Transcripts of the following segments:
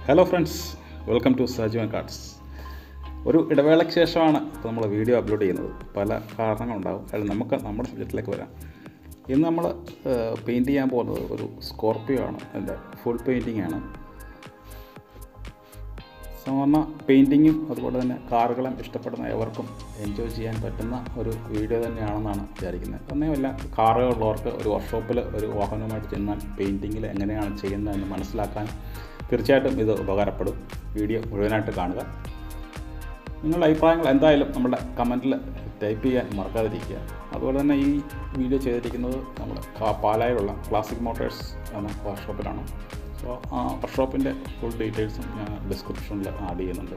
hello friends welcome to Sajeevan cards ഒരു ഇടവേളയ്ക്ക് ശേഷമാണ് ഇപ്പോൾ നമ്മൾ വീഡിയോ അപ്ലോഡ് ചെയ്യുന്നത് പല കാരണങ്ങളുണ്ടാകും അതിൽ നമുക്ക് നമ്മുടെ സബ്ജക്റ്റിലേക്ക് വരാം ഇന്ന് നമ്മൾ പെയിൻറ്റ് ചെയ്യാൻ പോകുന്നത് ഒരു സ്കോർപ്പിയോ ആണ് അതിൻ്റെ ഫുൾ പെയിൻറ്റിംഗ് ആണ് സാധാരണ പെയിൻറ്റിങ്ങും അതുപോലെ തന്നെ കാറുകളും ഇഷ്ടപ്പെടുന്ന ഏവർക്കും എൻജോയ് ചെയ്യാൻ പറ്റുന്ന ഒരു വീഡിയോ തന്നെയാണെന്നാണ് വിചാരിക്കുന്നത് തന്നെയുമല്ല കാറുകളുള്ളവർക്ക് ഒരു വർക്ക്ഷോപ്പിൽ ഒരു വാഹനവുമായിട്ട് ചെന്നാൽ പെയിൻറ്റിങ്ങിൽ എങ്ങനെയാണ് ചെയ്യുന്നതെന്ന് മനസ്സിലാക്കാൻ തീർച്ചയായിട്ടും ഇത് ഉപകാരപ്പെടും വീഡിയോ മുഴുവനായിട്ട് കാണുക നിങ്ങളുടെ അഭിപ്രായങ്ങൾ എന്തായാലും നമ്മുടെ കമൻറ്റിൽ ടൈപ്പ് ചെയ്യാൻ മറക്കാതിരിക്കുക അതുപോലെ തന്നെ ഈ വീഡിയോ ചെയ്തിരിക്കുന്നത് നമ്മുടെ കാ- പാലായിലുള്ള ക്ലാസിക് മോട്ടോഴ്സ് എന്ന വർക്ക്ഷോപ്പിലാണ് സോ ആ വർക്ക്ഷോപ്പിൻ്റെ ഫുൾ ഡീറ്റെയിൽസും ഞാൻ ഡിസ്ക്രിപ്ഷനിൽ ആഡ് ചെയ്യുന്നുണ്ട്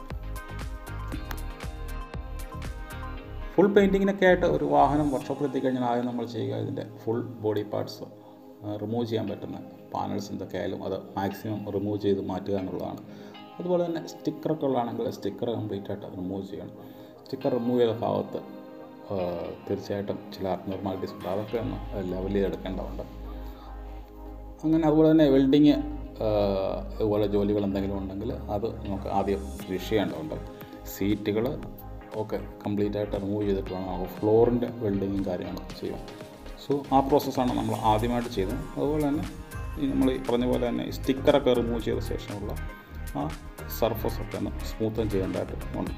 ഫുൾ പെയിൻറ്റിങ്ങിനൊക്കെ ആയിട്ട് ഒരു വാഹനം വർക്ക്ഷോപ്പിൽ എത്തിക്കഴിഞ്ഞാൽ ആദ്യം നമ്മൾ ചെയ്യുക ഇതിൻ്റെ ഫുൾ ബോഡി പാർട്സ് റിമൂവ് ചെയ്യാൻ പറ്റുന്ന പാനൽസ് എന്തൊക്കെ ആയാലും അത് മാക്സിമം റിമൂവ് ചെയ്ത് മാറ്റുക എന്നുള്ളതാണ് അതുപോലെ തന്നെ സ്റ്റിക്കറൊക്കെ ഉള്ളതാണെങ്കിൽ സ്റ്റിക്കർ കംപ്ലീറ്റ് ആയിട്ട് റിമൂവ് ചെയ്യണം സ്റ്റിക്കർ റിമൂവ് ചെയ്ത ഭാഗത്ത് ആ, തീർച്ചയായിട്ടും ചില അബ്നോർമാലിറ്റീസ് ഉണ്ട് അതൊക്കെ ഒന്ന് ലെവൽ ചെയ്തെടുക്കേണ്ടതുണ്ട് അങ്ങനെ അതുപോലെ തന്നെ വെൽഡിങ് ഇതുപോലെ ജോലികൾ എന്തെങ്കിലും ഉണ്ടെങ്കിൽ അത് നമുക്ക് ആദ്യം ഫിനിഷ് ചെയ്യേണ്ടതുണ്ട് സീറ്റുകൾ ഒക്കെ കംപ്ലീറ്റ് ആയിട്ട് റിമൂവ് ചെയ്തിട്ട് വേണം നമുക്ക് ഫ്ലോറിൻ്റെ വെൽഡിങ്ങും കാര്യങ്ങളൊക്കെ ചെയ്യാം സോ ആ പ്രോസസ്സാണ് നമ്മൾ ആദ്യമായിട്ട് ചെയ്തത് അതുപോലെ തന്നെ ഈ നമ്മൾ ഈ പറഞ്ഞ പോലെ തന്നെ ഈ സ്റ്റിക്കറൊക്കെ റിമൂവ് ചെയ്ത ശേഷമുള്ള ആ സർഫസ് ഒക്കെ ഒന്ന് സ്മൂത്തൻ ചെയ്യേണ്ടതായിട്ട് ഉണ്ട്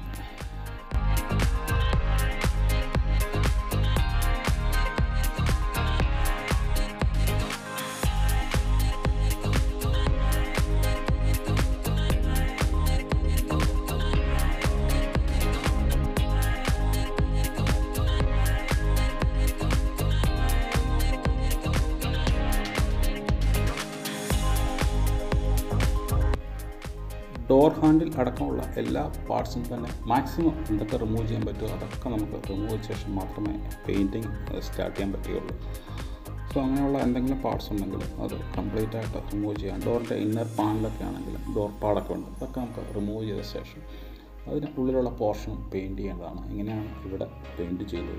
ഡോർ ഹാൻഡിൽ അടക്കമുള്ള എല്ലാ പാർട്സും തന്നെ മാക്സിമം എന്തൊക്കെ റിമൂവ് ചെയ്യാൻ പറ്റുമോ അതൊക്കെ നമുക്ക് റിമൂവ് ചെയ്ത ശേഷം മാത്രമേ പെയിൻറ്റിങ് സ്റ്റാർട്ട് ചെയ്യാൻ പറ്റുകയുള്ളൂ സോ അങ്ങനെയുള്ള എന്തെങ്കിലും പാർട്സ് ഉണ്ടെങ്കിൽ അത് കംപ്ലീറ്റ് ആയിട്ട് റിമൂവ് ചെയ്യാം ഡോറിൻ്റെ ഇന്നർ പാനലൊക്കെ ആണെങ്കിൽ ഡോർ പാടൊക്കെ ഉണ്ട് അതൊക്കെ നമുക്ക് റിമൂവ് ചെയ്ത ശേഷം അതിന് ഉള്ളിലുള്ള പോർഷനും പെയിൻറ്റ് ചെയ്യേണ്ടതാണ് ഇങ്ങനെയാണ് ഇവിടെ പെയിൻറ്റ് ചെയ്തത്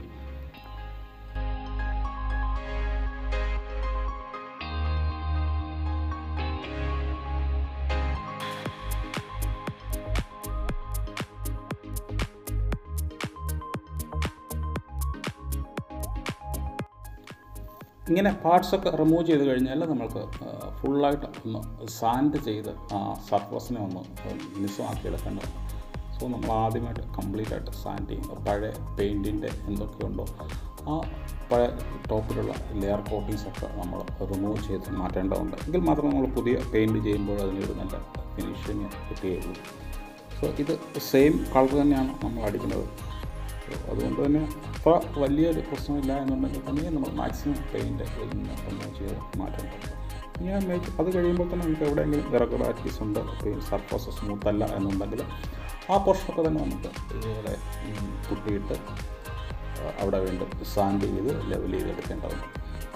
ഇങ്ങനെ പാർട്സൊക്കെ റിമൂവ് ചെയ്ത് കഴിഞ്ഞാൽ നമ്മൾക്ക് ഫുള്ളായിട്ട് ഒന്ന് സാൻഡ് ചെയ്ത് ആ സർഫസിനെ ഒന്ന് മിനുസമാക്കി എടുക്കേണ്ടതുണ്ട് സോ നമ്മൾ ആദ്യമായിട്ട് കംപ്ലീറ്റ് ആയിട്ട് സാൻഡ് ചെയ്യും പഴയ പെയിൻറ്റിൻ്റെ എന്തൊക്കെയുണ്ടോ ആ പഴയ ടോപ്പിലുള്ള ലെയർ കോട്ടിങ്സ് ഒക്കെ നമ്മൾ റിമൂവ് ചെയ്ത് മാറ്റേണ്ടതുണ്ട് എങ്കിൽ മാത്രമേ നമ്മൾ പുതിയ പെയിൻറ്റ് ചെയ്യുമ്പോൾ അതിനൊരു നല്ല ഫിനിഷിങ് കിട്ടുകയുള്ളൂ സോ ഇത് സെയിം കളർ തന്നെയാണ് നമ്മൾ അടിക്കുന്നത് So, അതുകൊണ്ട് തന്നെ അത്ര വലിയൊരു പ്രശ്നമില്ല എന്നുണ്ടെങ്കിൽ തന്നെ നമ്മൾ മാക്സിമം പെയിൻറ്റ് റിമൂവ് ചെയ്ത് മാറ്റേണ്ടതുണ്ട് ഇങ്ങനെ മേക്ക് അത് കഴിയുമ്പോൾ തന്നെ നമുക്ക് എവിടെയെങ്കിലും ഇറഗുലാരിറ്റീസ് ഉണ്ട് സർഫസ് സ്മൂത്ത് അല്ല എന്നുണ്ടെങ്കിൽ ആ പോർഷനൊക്കെ തന്നെ നമുക്ക് ഇതുപോലെ ഉം, കുത്തിയിട്ട് ആ, അവിടെ വീണ്ടും സാൻഡ് ചെയ്ത് ലെവൽ ചെയ്തെടുക്കേണ്ടതുണ്ട്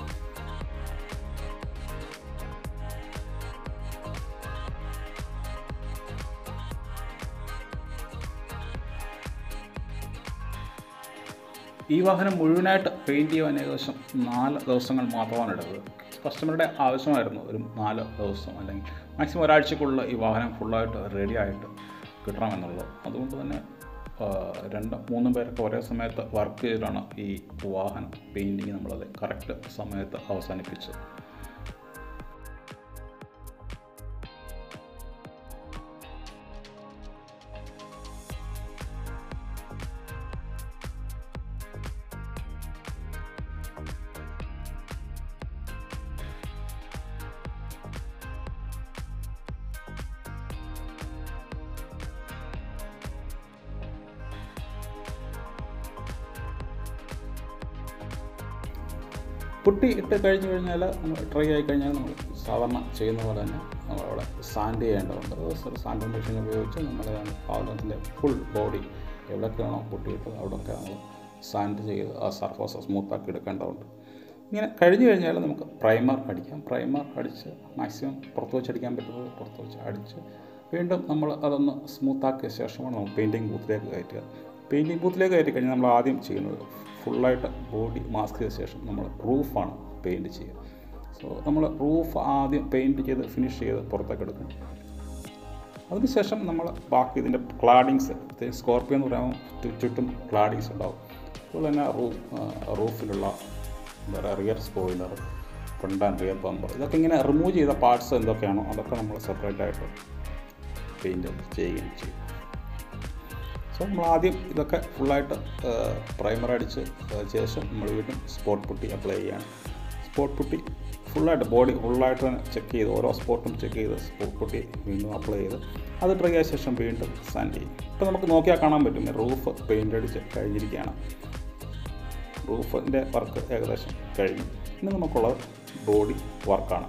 ഈ വാഹനം മുഴുവനായിട്ട് പെയിൻറ്റ് ചെയ്യാൻ ഏകദേശം നാല് ദിവസങ്ങൾ മാത്രമാണ് എടുത്തത് കസ്റ്റമറുടെ ആവശ്യമായിരുന്നു ഒരു നാല് ദിവസം അല്ലെങ്കിൽ മാക്സിമം ഒരാഴ്ചക്കുള്ളിൽ ഈ വാഹനം ഫുള്ളായിട്ട് റെഡി ആയിട്ട് കിട്ടണമെന്നുള്ളത് അതുകൊണ്ട് തന്നെ ആ, രണ്ട് മൂന്നും പേരൊക്കെ ഒരേ സമയത്ത് വർക്ക് ചെയ്തിട്ടാണ് ഈ വാഹനം പെയിൻറ്റിങ് നമ്മളത് കറക്റ്റ് സമയത്ത് അവസാനിപ്പിച്ചത് പുട്ടി ഇട്ട് കഴിഞ്ഞ് കഴിഞ്ഞാൽ നമ്മൾ ട്രൈ ആയി കഴിഞ്ഞാൽ നമ്മൾ സാധാരണ ചെയ്യുന്ന പോലെ തന്നെ നമ്മളവിടെ സാൻഡ് ചെയ്യേണ്ടതുണ്ട് സാൻഡ് മെഷീൻ ഉപയോഗിച്ച് നമ്മൾ വാഹനത്തിൻ്റെ ഫുൾ ബോഡി എവിടെയൊക്കെയാണോ പുട്ടിയിട്ട് അവിടെയൊക്കെ നമ്മൾ സാൻഡ് ചെയ്ത് ആ സർഫസ് സ്മൂത്താക്കി എടുക്കേണ്ടതുണ്ട് ഇങ്ങനെ കഴിഞ്ഞ് കഴിഞ്ഞാൽ നമുക്ക് പ്രൈമർ അടിക്കാം പ്രൈമർ അടിച്ച് മാക്സിമം പുറത്ത് വെച്ച് അടിക്കാൻ പറ്റുന്നത് പുറത്ത് വെച്ച് അടിച്ച് വീണ്ടും നമ്മൾ അതൊന്ന് സ്മൂത്താക്കിയ ശേഷമാണ് നമ്മൾ പെയിൻറ്റിങ് ബൂത്തിലേക്ക് കയറ്റുക പെയിൻറ്റിങ് ബൂത്തിലേക്ക് കയറ്റി കഴിഞ്ഞാൽ നമ്മൾ ആദ്യം ചെയ്യുന്നത് ഫുള്ളായിട്ട് ബോഡി മാസ്ക് ചെയ്ത ശേഷം നമ്മൾ റൂഫാണ് പെയിൻറ്റ് ചെയ്യുക സോ നമ്മൾ റൂഫ് ആദ്യം പെയിൻറ്റ് ചെയ്ത് ഫിനിഷ് ചെയ്ത് പുറത്തേക്ക് എടുക്കും അതിനുശേഷം നമ്മൾ ബാക്കി ഇതിൻ്റെ ക്ലാഡിങ്സ് സ്കോർപ്പിയോ എന്ന് പറയുമ്പോൾ ചു- ചുറ്റും ക്ലാഡിങ്സ് ഉണ്ടാവും അതുപോലെ തന്നെ റൂ റൂഫിലുള്ള വേറെ rear spoiler front and rear bumper ഇതൊക്കെ ഇങ്ങനെ റിമൂവ് ചെയ്ത പാർട്സ് എന്തൊക്കെയാണോ അതൊക്കെ നമ്മൾ സെപ്പറേറ്റ് ആയിട്ട് പെയിൻറ്റ് ചെയ്യുകയും ചെയ്യും സോ നമ്മൾ ആദ്യം ഇതൊക്കെ ഫുള്ളായിട്ട് പ്രൈമർ അടിച്ച് ആ, ശേഷം നമ്മൾ വീണ്ടും സ്പോട്ട് പുട്ടി അപ്ലൈ ചെയ്യാണ് സ്പോട്ട് പുട്ടി ഫുള്ളായിട്ട് ബോഡി ഫുള്ളായിട്ട് തന്നെ ചെക്ക് ചെയ്ത് ഓരോ സ്പോട്ടും ചെക്ക് ചെയ്ത് സ്പോട്ട് പുട്ടി വീണ്ടും അപ്ലൈ ചെയ്ത് അത് ഡ്രൈ ആയ ശേഷം വീണ്ടും സാൻഡ് ചെയ്യും ഇപ്പോൾ നമുക്ക് നോക്കിയാൽ കാണാൻ പറ്റും റൂഫ് പെയിൻ്റ് അടിച്ച് കഴിഞ്ഞിരിക്കുകയാണ് റൂഫിൻ്റെ വർക്ക് ഏകദേശം കഴിഞ്ഞു ഇനി നമുക്കുള്ളത് ബോഡി വർക്കാണ്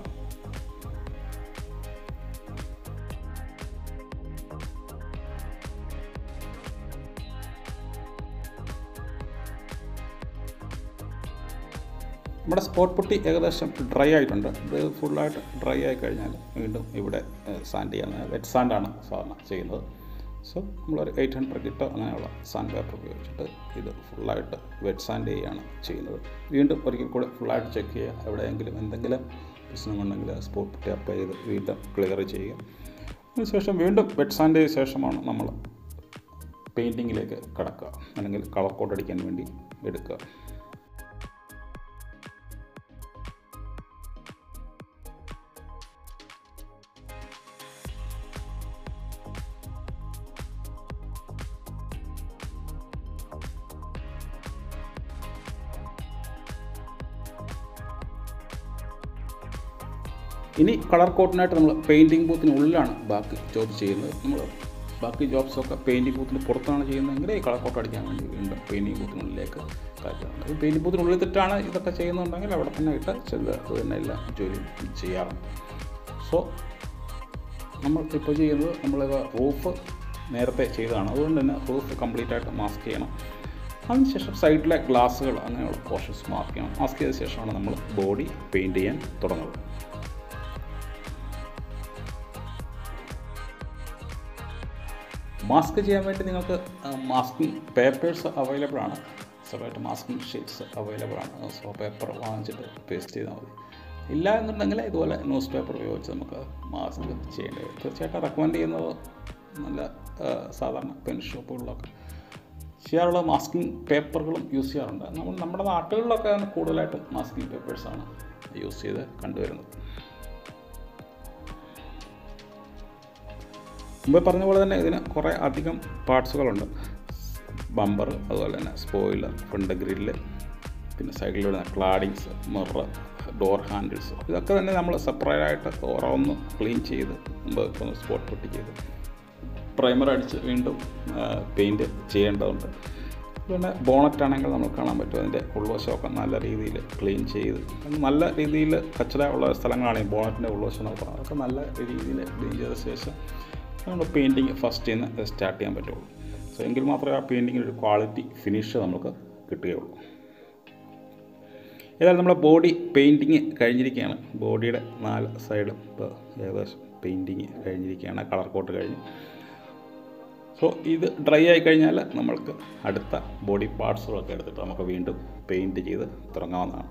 നമ്മുടെ സ്പോട്ട് പുട്ടി ഏകദേശം ഡ്രൈ ആയിട്ടുണ്ട് ഇത് ഫുള്ളായിട്ട് ഡ്രൈ ആയി കഴിഞ്ഞാൽ വീണ്ടും ഇവിടെ സാൻഡ് ചെയ്യാൻ വെറ്റ് സാൻഡാണ് സാധാരണ ചെയ്യുന്നത് സോ നമ്മളൊരു എയ്റ്റ് ഹൺഡ്രഡ് കിട്ടോ അങ്ങനെയുള്ള സാൻഡ് പേപ്പർ ഉപയോഗിച്ചിട്ട് ഇത് ഫുള്ളായിട്ട് വെറ്റ് സാൻഡ് ചെയ്യുകയാണ് ചെയ്യുന്നത് വീണ്ടും ഒരിക്കൽ കൂടെ ഫുള്ളായിട്ട് ചെക്ക് ചെയ്യുക എവിടെയെങ്കിലും എന്തെങ്കിലും പ്രശ്നമുണ്ടെങ്കിൽ സ്പോട്ട് പുട്ടി അപ്ലൈ ചെയ്ത് വീണ്ടും ക്ലിയർ ചെയ്യുക അതിനുശേഷം വീണ്ടും വെറ്റ് സാൻഡ് ചെയ്ത ശേഷമാണ് നമ്മൾ പെയിൻറ്റിങ്ങിലേക്ക് കടക്കുക അല്ലെങ്കിൽ കളർ കോട്ട് അടിക്കാൻ വേണ്ടി എടുക്കുക ഇനി കളർ കോട്ടിനായിട്ട് നമ്മൾ പെയിൻറ്റിങ് ബൂത്തിനുള്ളിലാണ് ബാക്കി ജോബ് ചെയ്യുന്നത് നമ്മൾ ബാക്കി ജോബ്സൊക്കെ പെയിൻറ്റിങ് ബൂത്തിന് പുറത്താണ് ചെയ്യുന്നതെങ്കിൽ ഈ കളർ കോട്ട് അടിക്കാൻ വേണ്ടി വീണ്ടും പെയിൻറ്റിങ് ബൂത്തിനുള്ളിലേക്ക് കയറ്റുന്നുണ്ട് ഈ പെയിൻറ്റിങ് ബൂത്തിനുള്ളിൽ തെറ്റാണ് ഇതൊക്കെ ചെയ്യുന്നുണ്ടെങ്കിൽ അവിടെ തന്നെ ഇട്ട് ചെല്ലുക അത് തന്നെ എല്ലാ ജോലിയും ചെയ്യാറുണ്ട് സോ നമ്മൾ ഇപ്പോൾ ചെയ്യുന്നത് നമ്മൾ റൂഫ് നേരത്തെ ചെയ്തതാണ് അതുകൊണ്ട് തന്നെ റൂഫ് കംപ്ലീറ്റ് ആയിട്ട് മാസ്ക് ചെയ്യണം അതിനുശേഷം സൈഡിലെ ഗ്ലാസ്സുകൾ അങ്ങനെയുള്ള പോർഷൻസ് മാർക്ക് ചെയ്യണം മാസ്ക് ചെയ്ത ശേഷമാണ് നമ്മൾ ബോഡി പെയിൻറ്റ് ചെയ്യാൻ തുടങ്ങുന്നത് മാസ്ക് ചെയ്യാൻ വേണ്ടി നിങ്ങൾക്ക് മാസ്കിംഗ് പേപ്പേഴ്സ് അവൈലബിൾ ആണ് സെപ്പറേറ്റ് മാസ്കിംഗ് ഷീറ്റ്സ് അവൈലബിൾ ആണ് സോ പേപ്പർ വാങ്ങിച്ചിട്ട് പേസ്റ്റ് ചെയ്താൽ മതി ഇല്ല എന്നുണ്ടെങ്കിൽ ഇതുപോലെ ന്യൂസ് പേപ്പർ ഉപയോഗിച്ച് നമുക്ക് മാസ്ക് ചെയ്യേണ്ടി വരും തീർച്ചയായിട്ടും റെക്കമെൻഡ് ചെയ്യുന്നത് നല്ല ആ, സാധാരണ പെൻ ഷോപ്പുകളിലൊക്കെ ചെയ്യാറുള്ള മാസ്കിംഗ് പേപ്പറുകളും യൂസ് ചെയ്യാറുണ്ട് നമ്മൾ നമ്മുടെ നാട്ടുകളിലൊക്കെ കൂടുതലായിട്ട് മാസ്കിംഗ് പേപ്പേഴ്സാണ് യൂസ് ചെയ്ത് കണ്ടുവരുന്നത് മുമ്പ് പറഞ്ഞ പോലെ തന്നെ ഇതിന് കുറേ അധികം പാർട്സുകളുണ്ട് ബമ്പർ അതുപോലെ തന്നെ സ്പോയിലർ ഫ്രണ്ട് ഗ്രില്ല് പിന്നെ സൈഡിൽ വരുന്ന ക്ലാഡിങ്സ് മിറർ ഡോർ ഹാൻഡിൽസ് ഇതൊക്കെ തന്നെ നമ്മൾ സെപ്പറേറ്റ് ആയിട്ട് ഓരോന്ന് ക്ലീൻ ചെയ്ത് മുമ്പ് ഒന്ന് സ്പോട്ട് പൊട്ടി ചെയ്ത് പ്രൈമർ അടിച്ച് വീണ്ടും പെയിൻറ്റ് ചെയ്യേണ്ടതുണ്ട് പിന്നെ ബോണറ്റ് ആണെങ്കിൽ നമുക്ക് കാണാൻ പറ്റും അതിൻ്റെ ഉൾവശമൊക്കെ നല്ല രീതിയിൽ ക്ലീൻ ചെയ്ത് നല്ല രീതിയിൽ കച്ചറ ഉള്ള സ്ഥലങ്ങളാണ് ഈ ബോണറ്റിൻ്റെ ഉൾവശം എന്നൊക്കെ പറയുന്നത് അതൊക്കെ നല്ല രീതിയിൽ ക്ലീൻ ചെയ്ത ശേഷം നമ്മൾ പെയിൻറ്റിങ് ഫസ്റ്റ് നിന്ന് സ്റ്റാർട്ട് ചെയ്യാൻ പറ്റുള്ളൂ സോ എങ്കിൽ മാത്രമേ ആ പെയിൻറ്റിങ്ങിന് ഒരു ക്വാളിറ്റി ഫിനിഷ് നമുക്ക് കിട്ടുകയുള്ളൂ ഏതായാലും നമ്മുടെ ബോഡി പെയിൻറ്റിങ് കഴിഞ്ഞിരിക്കുകയാണ് ബോഡിയുടെ നാല് സൈഡും ഇപ്പോൾ ഏകദേശം പെയിൻറ്റിങ് കഴിഞ്ഞിരിക്കുകയാണ് കളർ കോട്ട് കഴിഞ്ഞു സോ ഇത് ഡ്രൈ ആയി കഴിഞ്ഞാൽ നമ്മൾക്ക് അടുത്ത ബോഡി പാർട്സുകളൊക്കെ എടുത്തിട്ട് നമുക്ക് വീണ്ടും പെയിൻറ്റ് ചെയ്ത് തുടങ്ങാവുന്നതാണ്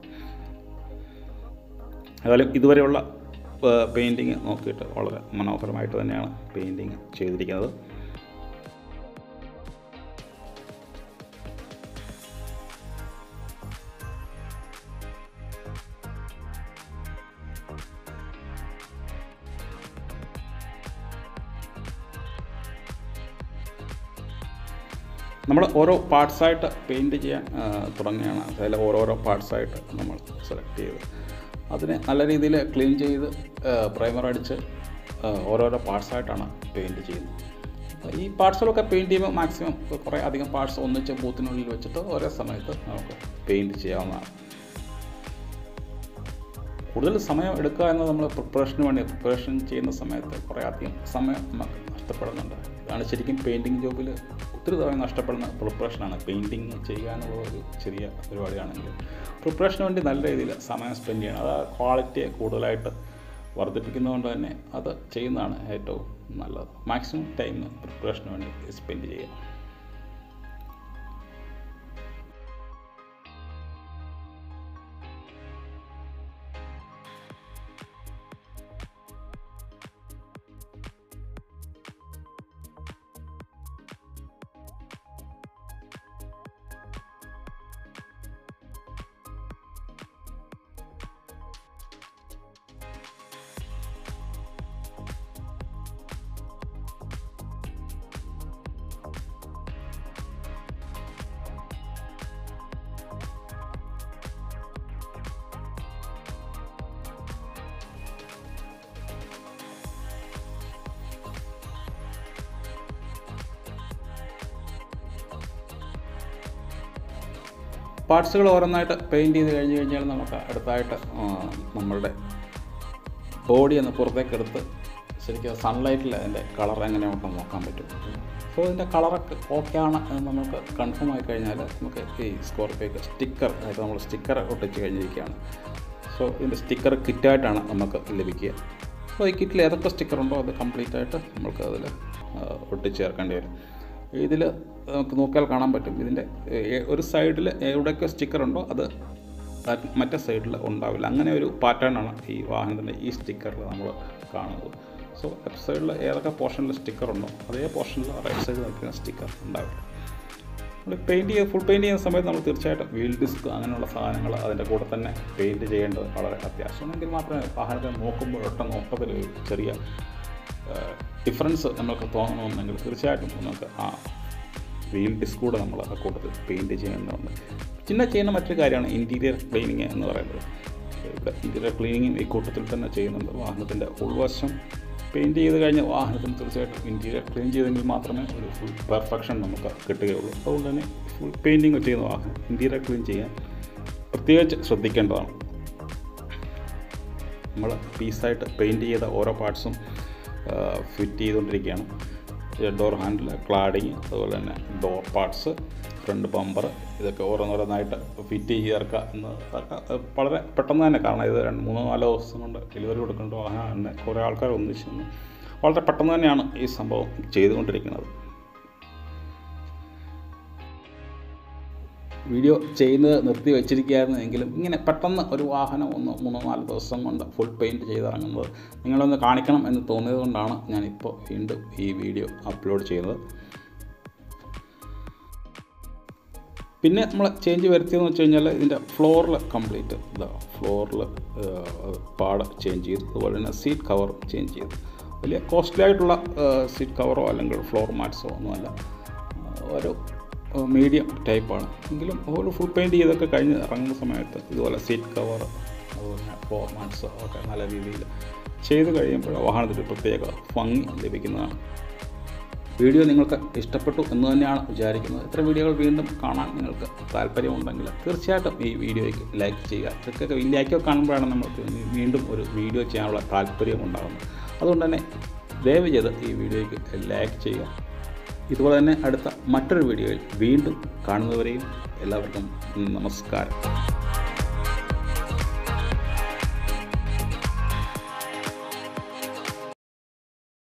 ഏതായാലും ഇതുവരെയുള്ള പെയിൻറ്റിങ് നോക്കിയിട്ട് വളരെ മനോഹരമായിട്ട് തന്നെയാണ് പെയിൻറ്റിങ് ചെയ്തിരിക്കുന്നത് നമ്മൾ ഓരോ പാർട്സായിട്ട് പെയിൻറ്റ് ചെയ്യാൻ ആ, തുടങ്ങുകയാണ് അതിൽ ഓരോരോ പാർട്സായിട്ട് നമ്മൾ സെലക്ട് ചെയ്ത് അതിനെ നല്ല രീതിയിൽ ക്ലീൻ ചെയ്ത് പ്രൈമർ അടിച്ച് ആ, ഓരോരോ പാർട്സായിട്ടാണ് പെയിൻറ്റ് ചെയ്യുന്നത് അപ്പോൾ ഈ പാർട്സുകളൊക്കെ പെയിൻറ്റ് ചെയ്യുമ്പോൾ മാക്സിമം കുറേ അധികം പാർട്സ് ഒന്നിച്ച് ബൂത്തിനുള്ളിൽ വെച്ചിട്ട് ഒരേ സമയത്ത് നമുക്ക് പെയിൻറ്റ് ചെയ്യാവുന്നതാണ് കൂടുതൽ സമയം എടുക്കുക എന്നത് നമ്മൾ പ്രിപ്പറേഷന് വേണ്ടി പ്രിപ്പറേഷൻ ചെയ്യുന്ന സമയത്ത് കുറേ അധികം സമയം നമുക്ക് നഷ്ടപ്പെടുന്നുണ്ട് ഇതാണ് ശരിക്കും പെയിൻറ്റിങ് ജോബിൽ ഒത്തിരി സമയം നഷ്ടപ്പെടുന്ന പ്രിപ്പറേഷനാണ് പെയിൻറ്റിങ് ചെയ്യുക എന്നുള്ള ഒരു ചെറിയ പരിപാടിയാണെങ്കിൽ പ്രിപ്പറേഷന് വേണ്ടി നല്ല രീതിയിൽ സമയം സ്പെൻഡ് ചെയ്യണം അത് ആ ക്വാളിറ്റിയെ കൂടുതലായിട്ട് വർദ്ധിപ്പിക്കുന്നതുകൊണ്ട് തന്നെ അത് ചെയ്യുന്നതാണ് ഏറ്റവും നല്ലത് മാക്സിമം ടൈം പ്രിപ്പറേഷന് വേണ്ടി സ്പെൻഡ് ചെയ്യുക പാർട്സുകൾ ഓരോന്നായിട്ട് പെയിൻറ്റ് ചെയ്ത് കഴിഞ്ഞ് കഴിഞ്ഞാൽ നമുക്ക് അടുത്തായിട്ട് ആ, നമ്മളുടെ ബോഡി ഒന്ന് പുറത്തേക്ക് എടുത്ത് ശരിക്കും സൺലൈറ്റിൽ അതിൻ്റെ കളർ എങ്ങനെയുണ്ടെന്ന് നോക്കാൻ പറ്റും സോ ഇതിൻ്റെ കളറൊക്കെ ഓക്കെ ആണ് എന്ന് നമുക്ക് കൺഫേം ആയി കഴിഞ്ഞാൽ നമുക്ക് ഈ സ്കോർപ്പിയോക്ക് സ്റ്റിക്കർ അതായത് നമ്മൾ സ്റ്റിക്കർ ഒട്ടിച്ച് കഴിഞ്ഞിരിക്കുകയാണ് സോ ഇതിൻ്റെ സ്റ്റിക്കർ കിറ്റായിട്ടാണ് നമുക്ക് ലഭിക്കുക സോ ഈ കിറ്റിൽ ഏതൊക്കെ സ്റ്റിക്കർ ഉണ്ടോ അത് കംപ്ലീറ്റ് ആയിട്ട് നമുക്ക് അതിൽ ഒട്ടിച്ചേർക്കേണ്ടി വരും ഇതിൽ നമുക്ക് നോക്കിയാൽ കാണാൻ പറ്റും ഇതിൻ്റെ ഏ- ഒരു സൈഡിൽ എവിടെയൊക്കെ സ്റ്റിക്കർ ഉണ്ടോ അത് അത് മറ്റേ സൈഡിൽ ഉണ്ടാവില്ല അങ്ങനെ ഒരു പാറ്റേൺ ആണ് ഈ വാഹനത്തിൻ്റെ ഈ സ്റ്റിക്കറിൽ നമ്മൾ കാണുന്നത് സോ ലെഫ്റ്റ് സൈഡിൽ ഏതൊക്കെ പോർഷനിൽ സ്റ്റിക്കർ ഉണ്ടോ അതേ പോർഷനിൽ റൈറ്റ് സൈഡിൽ നിൽക്കുന്ന സ്റ്റിക്കർ ഉണ്ടാവില്ല നമ്മൾ പെയിൻറ്റ് ചെയ്ത് ഫുൾ പെയിൻറ്റ് ചെയ്യുന്ന സമയത്ത് നമ്മൾ തീർച്ചയായിട്ടും വീൽ ഡിസ്ക് അങ്ങനെയുള്ള സാധനങ്ങൾ അതിൻ്റെ കൂടെ തന്നെ പെയിൻറ്റ് ചെയ്യേണ്ടത് വളരെ അത്യാവശ്യമാണെങ്കിൽ മാത്രമേ വാഹനത്തെ നോക്കുമ്പോൾ ഒട്ട നോട്ടത്തിൽ ഒരു ചെറിയ ഡിഫറൻസ് നമുക്ക് തോന്നണമെന്നുണ്ടെങ്കിൽ തീർച്ചയായിട്ടും നമുക്ക് ആ വീൽ ഡിസ്ക് കൂടെ നമ്മൾ ആ കൂട്ടത്തിൽ പെയിൻറ്റ് ചെയ്യേണ്ടതുണ്ട് പിന്നെ ചെയ്യുന്ന മറ്റൊരു കാര്യമാണ് ഇൻറ്റീരിയർ ക്ലീനിങ് എന്ന് പറയുന്നത് ഇൻറ്റീരിയർ ക്ലീനിങ്ങും ഈ കൂട്ടത്തിൽ തന്നെ ചെയ്യുന്നുണ്ട് വാഹനത്തിൻ്റെ ഉൾവശം പെയിൻറ്റ് ചെയ്ത് കഴിഞ്ഞ വാഹനത്തിന് തീർച്ചയായിട്ടും ഇൻറ്റീരിയർ ക്ലീൻ ചെയ്തെങ്കിൽ മാത്രമേ ഒരു ഫുൾ പെർഫെക്ഷൻ നമുക്ക് കിട്ടുകയുള്ളൂ അതുകൊണ്ട് തന്നെ ഫുൾ പെയിൻറ്റിങ് ചെയ്യുന്ന വാഹനം ഇൻറ്റീരിയർ ക്ലീൻ ചെയ്യാൻ പ്രത്യേകിച്ച് ശ്രദ്ധിക്കേണ്ടതാണ് നമ്മൾ പീസായിട്ട് പെയിൻറ്റ് ചെയ്ത ഓരോ പാർട്സും ഫിറ്റ് ചെയ്തുകൊണ്ടിരിക്കുകയാണ് ഡോർ ഹാൻഡിൽ ക്ലാഡിങ് അതുപോലെ തന്നെ ഡോർ പാർട്സ് ഫ്രണ്ട് ബമ്പർ ഇതൊക്കെ ഓരോന്നോരോന്നായിട്ട് ഫിറ്റ് ചേർക്കുക എന്ന് അതൊക്കെ വളരെ പെട്ടെന്ന് തന്നെ കാരണം ഇത് രണ്ട് മൂന്നോ നാലോ ദിവസം കൊണ്ട് ഡെലിവറി കൊടുക്കേണ്ട വാഹനം തന്നെ കുറേ ആൾക്കാർ ഒന്നിച്ച് നിന്ന് വളരെ പെട്ടെന്ന് തന്നെയാണ് ഈ സംഭവം ചെയ്തുകൊണ്ടിരിക്കുന്നത് വീഡിയോ ചെയ്യുന്നത് നിർത്തി വെച്ചിരിക്കുകയായിരുന്നു എങ്കിലും ഇങ്ങനെ പെട്ടെന്ന് ഒരു വാഹനം ഒന്ന് മൂന്നോ നാല് ദിവസം കൊണ്ട് ഫുൾ പെയിൻറ്റ് ചെയ്തിറങ്ങുന്നത് നിങ്ങളൊന്ന് കാണിക്കണം എന്ന് തോന്നിയത് കൊണ്ടാണ് ഞാനിപ്പോൾ വീണ്ടും ഈ വീഡിയോ അപ്ലോഡ് ചെയ്യുന്നത് പിന്നെ നമ്മൾ ചേഞ്ച് വരുത്തിയെന്ന് വെച്ച് കഴിഞ്ഞാൽ ഇതിൻ്റെ ഫ്ലോറിൽ കംപ്ലീറ്റ് ഇതാ ഫ്ലോറിൽ പാട് ചേഞ്ച് ചെയ്തു അതുപോലെ തന്നെ സീറ്റ് കവർ ചേഞ്ച് ചെയ്തു വലിയ കോസ്റ്റ്ലി ആയിട്ടുള്ള സീറ്റ് കവറോ അല്ലെങ്കിൽ ഫ്ലോർ മാറ്റ്സോ ഒന്നുമല്ല ഒരു മീഡിയം ടൈപ്പാണ് എങ്കിലും ഒരു ഫുൾ പെയിൻറ്റ് ചെയ്തൊക്കെ കഴിഞ്ഞ് ഇറങ്ങുന്ന സമയത്ത് ഇതുപോലെ സീറ്റ് കവർ അതുപോലെ ഫ്ലോർ മാറ്റ്സ് ഒക്കെ നല്ല രീതിയിൽ ചെയ്ത് കഴിയുമ്പോൾ വാഹനത്തിന് പ്രത്യേക ഭംഗി ലഭിക്കുന്നതാണ് വീഡിയോ നിങ്ങൾക്ക് ഇഷ്ടപ്പെട്ടു എന്ന് തന്നെയാണ് വിചാരിക്കുന്നത് ഇത്തരം വീഡിയോകൾ വീണ്ടും കാണാൻ നിങ്ങൾക്ക് താല്പര്യമുണ്ടെങ്കിൽ തീർച്ചയായിട്ടും ഈ വീഡിയോയ്ക്ക് ലൈക്ക് ചെയ്യുക ഇതൊക്കെ ലൈക്കൊക്കെ കാണുമ്പോഴാണ് നമുക്ക് ഇനി വീണ്ടും ഒരു വീഡിയോ ചെയ്യാനുള്ള താല്പര്യം ഉണ്ടാകുന്നത് അതുകൊണ്ട് തന്നെ ദയവ് ചെയ്ത് ഈ വീഡിയോയ്ക്ക് ലൈക്ക് ചെയ്യുക ഇതുപോലെ തന്നെ അടുത്ത മറ്റൊരു വീഡിയോയിൽ വീണ്ടും കാണുന്നവരെയും എല്ലാവർക്കും നമസ്കാരം